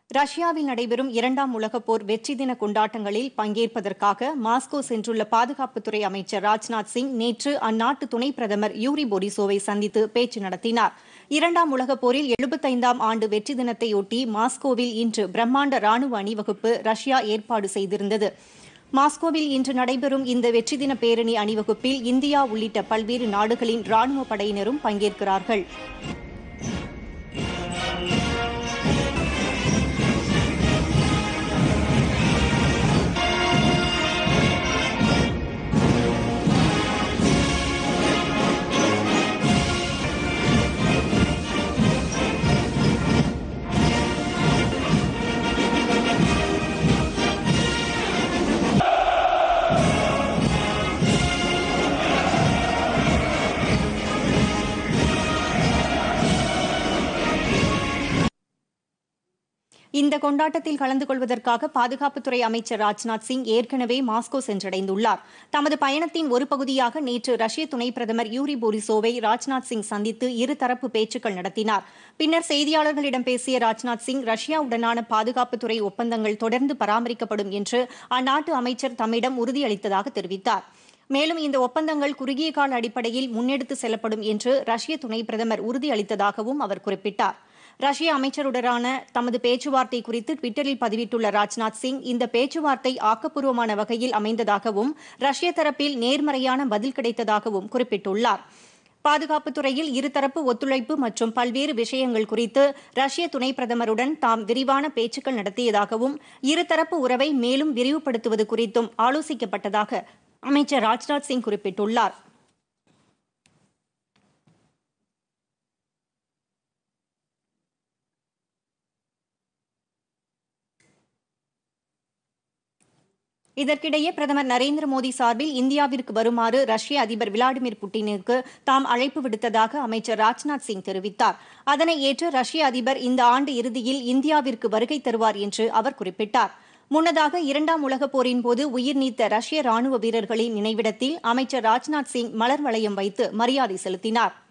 ரஷ்யாவில் நடைபெறும் இரண்டாம் உலகப் போர் வெற்றி தின கொண்டாட்டங்களில் பங்கேற்பதற்காக மாஸ்கோ சென்றுள்ள பாதுகாப்புத்துறை அமைச்சர் ராஜ்நாத் சிங் நேற்று அந்நாட்டு துணை பிரதமர் யூரி போரிசோவை சந்தித்து பேச்சு நடத்தினார் இரண்டாம் உலகப் போரில் எழுபத்தைந்தாம் ஆண்டு வெற்றி தினத்தையொட்டி மாஸ்கோவில் இன்று பிரம்மாண்ட ராணுவ அணிவகுப்பு ரஷ்யா ஏற்பாடு செய்திருந்தது மாஸ்கோவில் இன்று நடைபெறும் இந்த வெற்றி தின பேரணி அணிவகுப்பில் இந்தியா உள்ளிட்ட பல்வேறு நாடுகளின் ராணுவ படையினரும் பங்கேற்கிறார்கள் இந்த கொண்டாட்டத்தில் கலந்து கொள்வதற்காக பாதுகாப்புத்துறை அமைச்சர் ராஜ்நாத் சிங் ஏற்கனவே மாஸ்கோ சென்றடைந்துள்ளார் தமது பயணத்தின் ஒரு பகுதியாக நேற்று ரஷ்ய துணை பிரதமர் யூரி போரிசோவை ராஜ்நாத் சிங் சந்தித்து இருதரப்பு பேச்சுக்கள் நடத்தினார் பின்னர் செய்தியாளர்களிடம் பேசிய ராஜ்நாத் சிங் ரஷ்யாவுடனான பாதுகாப்புத்துறை ஒப்பந்தங்கள் தொடர்ந்து பராமரிக்கப்படும் என்று அந்நாட்டு அமைச்சர் தம்மிடம் உறுதியளித்ததாக தெரிவித்தார் மேலும் இந்த ஒப்பந்தங்கள் குறுகிய கால அடிப்படையில் முன்னெடுத்து செல்லப்படும் என்று ரஷ்ய துணை பிரதமர் உறுதியளித்ததாகவும் அவர் குறிப்பிட்டார் ரஷ்ய அமைச்சருடனான தமது பேச்சுவார்த்தை குறித்து டுவிட்டரில் பதிவிட்டுள்ள ராஜ்நாத் சிங் இந்த பேச்சுவார்த்தை ஆக்கப்பூர்வமான வகையில் அமைந்ததாகவும் ரஷ்ய தரப்பில் நேர்மறையான பதில் கிடைத்ததாகவும் குறிப்பிட்டுள்ளார் பாதுகாப்புத் துறையில் இருதரப்பு ஒத்துழைப்பு மற்றும் பல்வேறு விஷயங்கள் குறித்து ரஷ்ய துணை பிரதமருடன் தாம் விரிவான பேச்சுக்கள் நடத்தியதாகவும் இருதரப்பு உறவை மேலும் விரிவுபடுத்துவது குறித்தும் ஆலோசிக்கப்பட்டதாக அமைச்சர் ராஜ்நாத் சிங் குறிப்பிட்டுள்ளார் இதற்கிடையே பிரதமர் நரேந்திர மோடி சார்பில் இந்தியாவிற்கு வருமாறு ரஷ்ய அதிபர் விளாடிமிர் புட்டினுக்கு தாம் அழைப்பு விடுத்ததாக அமைச்சர் ராஜ்நாத் சிங் தெரிவித்தார் அதனை ஏற்று ரஷ்ய அதிபர் இந்த ஆண்டு இறுதியில் இந்தியாவிற்கு வருகை தருவார் என்று அவர் குறிப்பிட்டார் முன்னதாக இரண்டாம் உலகப் போரின் போது உயிர் நீத்த ரஷ்ய ராணுவ வீரர்களின் நினைவிடத்தில் அமைச்சர் ராஜ்நாத் சிங் மலர் வளையம் வைத்து மரியாதை செலுத்தினார்